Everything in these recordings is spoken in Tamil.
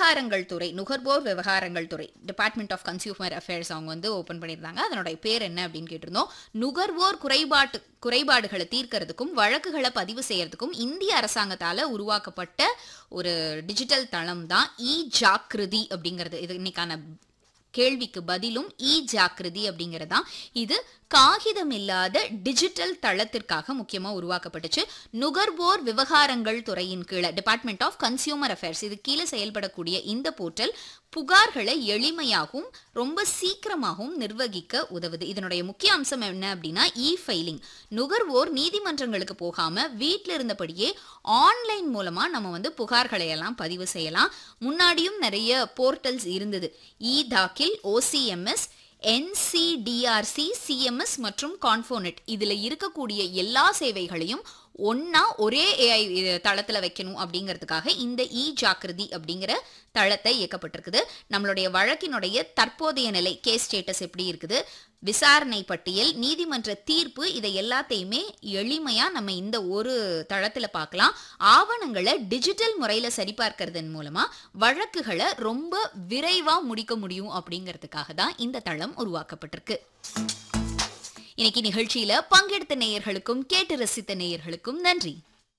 விவகாரங்கள் துறை நுகர்வோர் விவகாரங்கள் துறை டிபார்ட்மெண்ட் ஆஃப் கன்சியூமர் அஃபேர்ஸ் அவங்க வந்து ஓபன் பண்ணியிருந்தாங்க அதனுடைய பேர் என்ன அப்படின்னு கேட்டிருந்தோம் நுகர்வோர் குறைபாட்டு குறைபாடுகளை தீர்க்கறதுக்கும் வழக்குகளை பதிவு செய்யறதுக்கும் இந்திய அரசாங்கத்தால உருவாக்கப்பட்ட ஒரு டிஜிட்டல் தளம் தான் இ ஜாக்கிருதி அப்படிங்கிறது இது இன்னைக்கான கேள்விக்கு பதிலும் இ ஜாக்கிரதி அப்படிங்கிறதா இது காகிதம் இல்லாத டிஜிட்டல் தளத்திற்காக முக்கியமா உருவாக்கப்பட்டுச்சு நுகர்வோர் விவகாரங்கள் துறையின் கீழே டிபார்ட்மெண்ட் ஆஃப் கன்சியூமர் அஃபேர்ஸ் இது கீழே செயல்படக்கூடிய இந்த போர்ட்டல் புகார்களை எளிமையாகவும் ரொம்ப சீக்கிரமாகவும் நிர்வகிக்க உதவுது இதனுடைய முக்கிய அம்சம் என்ன அப்படின்னா இ ஃபைலிங் நுகர்வோர் நீதிமன்றங்களுக்கு போகாம வீட்டில் இருந்தபடியே ஆன்லைன் மூலமா நம்ம வந்து புகார்களை எல்லாம் பதிவு செய்யலாம் முன்னாடியும் நிறைய போர்ட்டல்ஸ் இருந்தது இ தாக்கில் ஓசிஎம்எஸ் என்சிடிஆர்சி சிஎம்எஸ் மற்றும் கான்ஃபோனெட் இதுல இருக்கக்கூடிய எல்லா சேவைகளையும் ஒண்ணா ஒரே ஏஐ தளத்துல வைக்கணும் அப்படிங்கிறதுக்காக இந்த இ ஜாக்கிரதி அப்படிங்கிற தளத்தை இயக்கப்பட்டிருக்குது நம்மளுடைய வழக்கினுடைய தற்போதைய நிலை கேஸ் ஸ்டேட்டஸ் எப்படி இருக்குது விசாரணை பட்டியல் நீதிமன்ற தீர்ப்பு இதை எல்லாத்தையுமே எளிமையா நம்ம இந்த ஒரு தளத்துல பார்க்கலாம் ஆவணங்களை டிஜிட்டல் முறையில சரிபார்க்கறதன் மூலமா வழக்குகளை ரொம்ப விரைவா முடிக்க முடியும் அப்படிங்கிறதுக்காக தான் இந்த தளம் உருவாக்கப்பட்டிருக்கு இன்னைக்கு நிகழ்ச்சியில பங்கெடுத்த நேயர்களுக்கும் கேட்டு ரசித்த நேயர்களுக்கும் நன்றி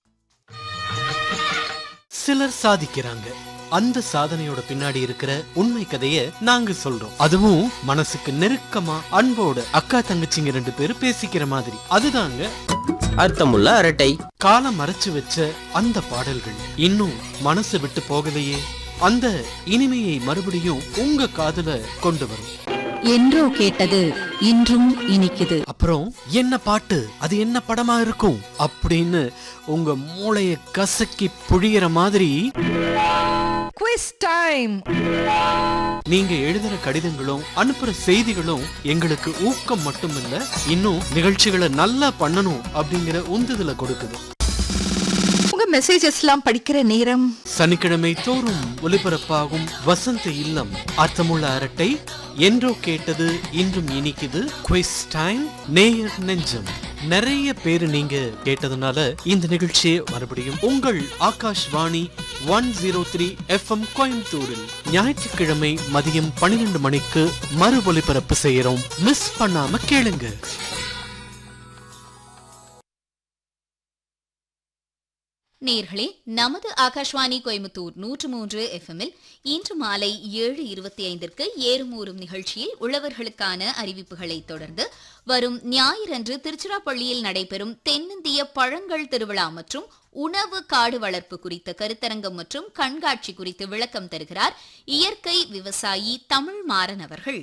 சிலர் சாதிக்கிறாங்க அந்த சாதனையோட பின்னாடி இருக்கிற உண்மை கதைய நாங்க சொல்றோம் அதுவும் மனசுக்கு நெருக்கமா அன்போட அக்கா தங்கச்சிங்க ரெண்டு பேரும் பேசிக்கிற மாதிரி அதுதாங்க அர்த்தமுள்ள அரட்டை காலம் மறைச்சு வச்ச அந்த பாடல்கள் இன்னும் மனசு விட்டு போகலையே அந்த இனிமையை மறுபடியும் உங்க காதுல கொண்டு வரும் என்றோ கேட்டது இன்றும் இனிக்குது அப்புறம் என்ன பாட்டு அது என்ன படமா இருக்கும் அப்படின்னு உங்க மூளைய கசக்கி புழியிற மாதிரி குவிஸ் டைம் நீங்க எழுதுற கடிதங்களும் அனுப்புற செய்திகளும் எங்களுக்கு ஊக்கம் மட்டும் இல்ல இன்னும் நிகழ்ச்சிகளை நல்லா பண்ணணும் அப்படிங்கிற உந்துதலை கொடுக்குது உங்க மெசேஜஸ்லாம் படிக்கிற நேரம் சனிக்கிழமை தோறும் ஒலிபரப்பாகும் வசந்த இல்லம் அர்த்தமுள்ள அரட்டை என்றோ கேட்டது இன்றும் இனிக்குது குவிஸ் டைம் நேயர் நெஞ்சம் நிறைய பேரு நீங்க கேட்டதுனால இந்த நிகழ்ச்சியை மறுபடியும் உங்கள் Akashvani one zero three FM கோயம்புத்தூரில் ஞாயிற்றுக்கிழமை மதியம் பன்னிரெண்டு மணிக்கு மறு ஒலிபரப்பு செய்யறோம் மிஸ் பண்ணாம கேளுங்க நேர்களே நமது ஆகாஷ்வாணி கோயம்புத்தூர் நூற்று மூன்று எஃப்எம்மில் இன்று மாலை ஏழு இருபத்தி ஐந்திற்கு ஏறுமூறும் நிகழ்ச்சியில் உழவர்களுக்கான அறிவிப்புகளை தொடர்ந்து வரும் ஞாயிறன்று திருச்சிராப்பள்ளியில் நடைபெறும் தென்னிந்திய பழங்கள் திருவிழா மற்றும் உணவு காடு வளர்ப்பு குறித்த கருத்தரங்கம் மற்றும் கண்காட்சி குறித்து விளக்கம் தருகிறார் இயற்கை விவசாயி தமிழ் மாறன் அவர்கள்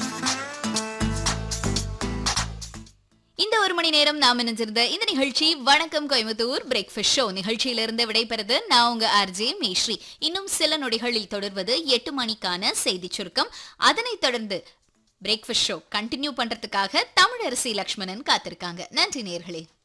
இந்த ஒரு மணி நேரம் நாம் இணைஞ்சிருந்த இந்த நிகழ்ச்சி வணக்கம் கோயம்புத்தூர் பிரேக்ஃபாஸ்ட் ஷோ நிகழ்ச்சியிலிருந்து விடைபெறுது நான் உங்க ஆர்ஜே மேஸ்ரீ இன்னும் சில நொடிகளில் தொடர்வது எட்டு மணிக்கான செய்தி சுருக்கம் அதனைத் தொடர்ந்து பிரேக்ஃபாஸ்ட் ஷோ கண்டினியூ பண்றதுக்காக தமிழரசி லக்ஷ்மணன் காத்திருக்காங்க நன்றி நேர்களே